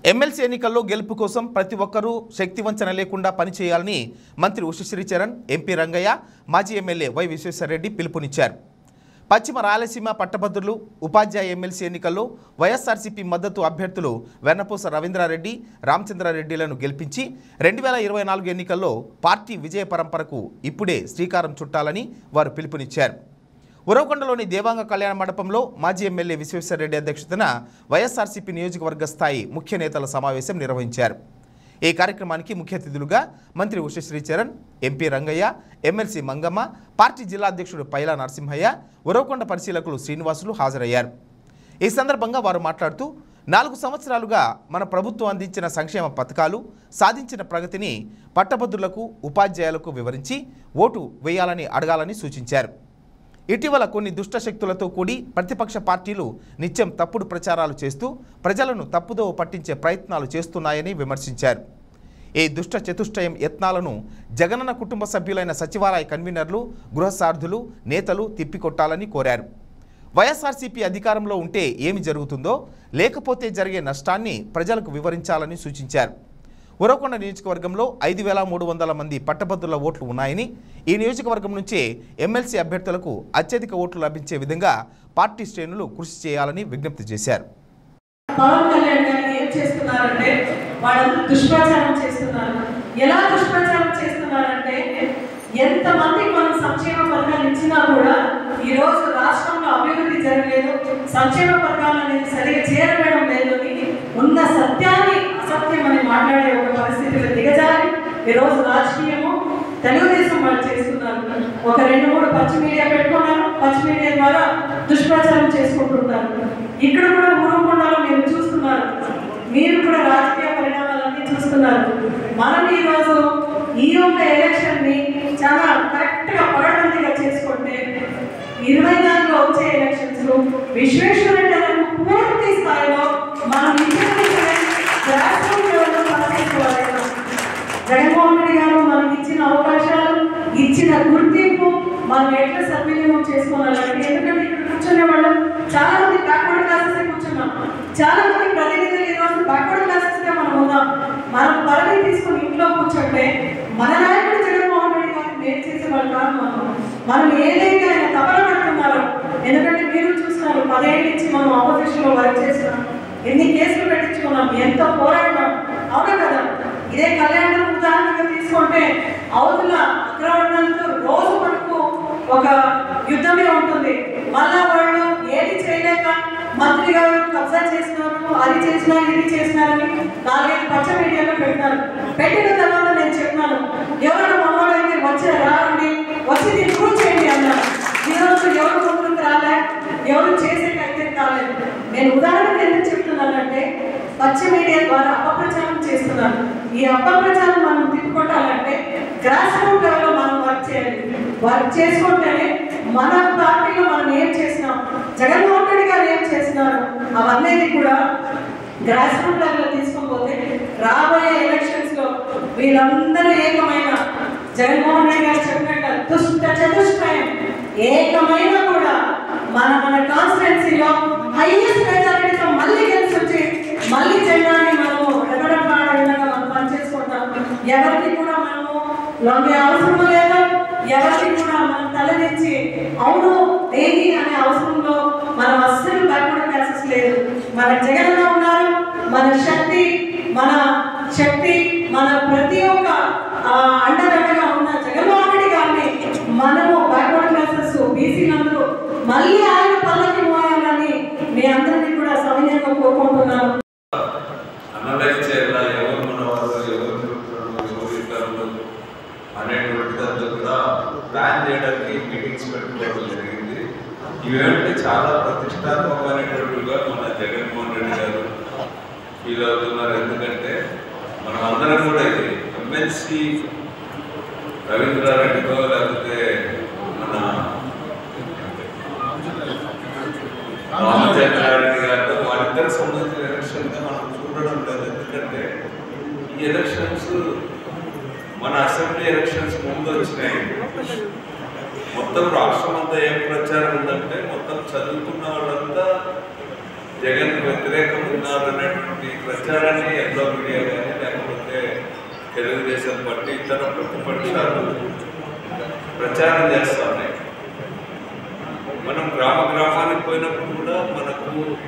MLC ఎన్నికల్లో గెలుపు కోసం ప్రతి ఒక్కరూ శక్తివంచన లేకుండా పనిచేయాలని మంత్రి ఉషశ్రీ చరణ్ ఎంపీ రంగయ్య మాజీ ఎమ్మెల్యే వై విశ్వేశ్వరరెడ్డి పిలుపునిచ్చారు పశ్చిమ రాయలసీమ పట్టభద్రులు ఉపాధ్యాయ ఎమ్మెల్సీ ఎన్నికల్లో వైఎస్ఆర్సీపీ మద్దతు అభ్యర్థులు వెన్నపూస రవీంద్రారెడ్డి రామచంద్రారెడ్డిలను గెలిపించి రెండు వేల ఇరవై నాలుగు ఎన్నికల్లో పార్టీ విజయ పరంపరకు ఇప్పుడే శ్రీకారం చుట్టాలని వారు పిలుపునిచ్చారు ఉరవకొండలోని దేవాంగ కళ్యాణ మండపంలో మాజీ ఎమ్మెల్యే విశ్వేశ్వరరెడ్డి అధ్యక్షతన వైఎస్ఆర్సీపీ నియోజకవర్గ స్థాయి ముఖ్య నేతల సమావేశం నిర్వహించారు ఈ కార్యక్రమానికి ముఖ్య అతిథులుగా మంత్రి Ushashri Charan MP Rangaiah MLC Mangamma party జిల్లా అధ్యక్షుడు పైలా నరసింహయ్య ఉరవకొండ పరిశీలకులు శ్రీనివాసులు హాజరయ్యారు ఈ సందర్భంగా వారు మాట్లాడుతూ నాలుగు సంవత్సరాలుగా మన ప్రభుత్వం అందించిన సంక్షేమ పథకాలు సాధించిన ప్రగతిని పట్టభద్రులకు ఉపాధ్యాయులకు వివరించి ఓటు వేయాలని అడగాలని సూచించారు ఇటీవల కొన్ని దుష్ట శక్తులతో కూడి ప్రతిపక్ష పార్టీలు నిత్యం తప్పుడు ప్రచారాలు చేస్తూ ప్రజలను తప్పుదోవ పట్టించే ప్రయత్నాలు చేస్తున్నాయని విమర్శించారు ఈ దుష్ట చతుష్టయం యత్నాలను జగనన్న కుటుంబ సభ్యులైన సచివాలయ కన్వీనర్లు గృహసార్థులు నేతలు తిప్పికొట్టాలని కోరారు వైఎస్ఆర్సీపీ అధికారంలో ఉంటే ఏమి జరుగుతుందో లేకపోతే జరిగే నష్టాన్ని ప్రజలకు వివరించాలని సూచించారు ఉరవకొండ నియోజకవర్గంలో ఐదు వేల మూడు వందల మంది పట్టభద్రుల ఓట్లు ఉన్నాయని ఈ నియోజకవర్గం నుంచే ఎమ్మెల్సీ అభ్యర్థులకు అత్యధిక ఓట్లు లభించే విధంగా పార్టీ శ్రేణులు కృషి చేయాలని విజ్ఞప్తి చేశారు పవన్ కళ్యాణ్ గారు ఏం చేస్తున్నారంటే వాళ్ళందరూ దుష్ప్రచారం చేస్తున్నారు ఎలా దుష్ప్రచారం చేస్తున్నారంటే ఎంతమంది మనం సంక్షేమ పథకాలు ఇచ్చినా కూడా ఈ రోజు రాష్ట్రంలో అభివృద్ధి జరగలేదు సంక్షేమ పథకాలు అనేది సరిగా చేరవేయడం లేదు అని ఉన్న సత్యాన్ని అసత్యం అని మాట్లాడే ఒక పరిస్థితిలో దిగజారి ఈ రోజు రాజకీయము తెలుగుదేశం వాళ్ళు చేస్తున్నారు ఒక రెండు మూడు పచ్చి మీడియా పెట్టుకున్నారు పచ్చి మీడియా ద్వారా దుష్ప్రచారం చేసుకుంటున్నారు ఇక్కడ కూడా మురుగుకొండలో మీరు చూస్తున్నారు మీరు కూడా రాజకీయ పరిణామాలన్నీ చూస్తున్నారు మనం ఈ రోజు ఈ యొక్క ఎలక్షన్ ని చాలా కరెక్ట్ గా పగడబందీగా చేసుకుంటే ఇరవై నాలుగులో వచ్చే ఎలక్షన్స్ లో విశ్వేశ్వరరెడ్డి గారు పూర్తి స్థాయిలో మనం గ్రాస్ రూట్ లెవెల్లో పనిచేసుకోవాలి జగన్మోహన్ రెడ్డి గారు మనకి ఇచ్చిన అవకాశాలు ఇచ్చిన గుర్తింపు మనం ఎట్లా సద్వినియోగం చేసుకోవాలంటే ఎందుకంటే ఇక్కడ కూర్చునే వాళ్ళు చాలా మంది బ్యాక్వర్డ్ క్లాసెస్ కూర్చున్నాం చాలా మంది ప్రతినిధులు ఈ రోజు బ్యాక్వర్డ్ క్లాసెస్ గా మనం ఉన్నాం మనం పదవి తీసుకుని ఇంట్లో కూర్చుంటే మన నాయకుడు జగన్మోహన్ రెడ్డి గారికి మేలు చేసే వాళ్ళు కాదు మనం మనం ఏదైతే ఆయన తపన పడుతున్నారో ఎందుకంటే మీరు చూస్తున్నారు పదేళ్ళ నుంచి మనం ఆపోజిషన్ లో వర్క్ చేస్తున్నాం ఎన్ని కేసులు పెట్టించుకున్నాం ఎంతో పోరాడినాం అవునా కదా ఇదే కళ్యాణం ఉదాహరణగా తీసుకుంటే అవతల అగ్రవర్ణాలతో రోజు మనకు ఒక యుద్ధమే ఉంటుంది మళ్ళా వాళ్ళు ఏది చేయలేక మంత్రి గారు కబ్జా చేసినారు అది చేసినారు ఇది చేసినారని నాలుగైదు పచ్చ మీడియాలో పెట్టినారు పెట్టిన తర్వాత నేను చెప్పినాను ఎవరైనా మనవాడైతే వచ్చి రాండి వచ్చి దీన్ని ప్రూవ్ చేయండి అన్నారు ఈరోజు ఎవరు ముందుకు రాలే ఎవరు చేసేటైతే కాలేదు నేను ఉదాహరణకు ఎందుకు చెప్తున్నానంటే పచ్చ మీడియా ద్వారా అపప్రచారం చేస్తున్నారు ఈ అపప్రచారం మనం తిప్పుకొట్టాలంటే గ్రాస్ రూట్ లెవెల్లో మనం వర్క్ చేయాలి వర్క్ చేసుకుంటేనే మన పార్టీలో మనం ఏం చేసినాం జగన్మోహన్ రెడ్డి గారు ఏం చేస్తున్నారు అవన్నీ కూడా గ్రాస్ రూట్ లెవెల్లో తీసుకుపోతే రాబోయే ఎలక్షన్స్ లో వీళ్ళందరూ ఏకమైన జగన్మోహన్ రెడ్డి గారు చెప్పినట్టు దుష్ట చతుష్టయం ఏకమైన కూడా మన మన కాన్స్టిట్యున్సీలో హైయెస్ట్ మెజారిటీతో మళ్ళీ గెలిచి వచ్చి మళ్ళీ జెండాని మనము రెబడపాడే విధంగా మనం పనిచేసుకుంటాం ఎవరికి కూడా మనము లొంగే అవసరం లేదు ఎవరికి కూడా మనం తలదించి అవును దేని అనే అవసరంలో మనం అస్సలు బ్యాక్వర్డ్ క్లాసెస్ లేదు మన జగన్లో ఉన్నారు మన శక్తి మన శక్తి మన ప్రతి ఒక్క ఆ, అండదండగా ఉన్న జగన్మోహన్ రెడ్డి గారిని మనము బ్యాక్వర్డ్ క్లాసెస్ బీసీలందరూ మళ్ళీ ఆయన పల్లకి మోయాలని మీ అందరినీ కూడా సవినయంగా కోరుకుంటున్నాను అనలైజ్ చేయాలా ఎవరు మన వాళ్ళు ఎవరు చెప్తారు ఎవరు ఇస్తారు అనేటువంటి దాంట్లో కూడా ప్లాన్ చేయడానికి మీటింగ్స్ పెట్టుకోవడం జరిగింది ఇవేంటి చాలా ప్రతిష్టాత్మకమైనటువంటిగా మన జగన్మోహన్ రెడ్డి గారు ఫీల్ అవుతున్నారు ఎందుకంటే మనం అందరం కూడా ఇది ఎమ్మెల్సీ రవీంద్రారెడ్డితో లేకపోతే మన రామచంద్రారెడ్డి గారితో వాళ్ళిద్దరికి సంబంధించిన ఎలక్షన్ గా మనం చూడడం లేదు ఎందుకంటే ఈ ఎలక్షన్స్ మన అసెంబ్లీ ఎలక్షన్స్ ముందు వచ్చినాయి మొత్తం రాష్ట్రం అంతా ఏం ప్రచారం ఉందంటే మొత్తం చదువుకున్న వాళ్ళంతా జగన్ వ్యతిరేకం ఉన్నారు అనేటువంటి ప్రచారాన్ని ఎల్లో మీడియా కానీ లేకపోతే తెలుగుదేశం పార్టీ ఇతర ప్రతిపక్షాలు ప్రచారం చేస్తా ఉన్నాయి మనం గ్రామ గ్రామానికి పోయినప్పుడు కూడా మనకు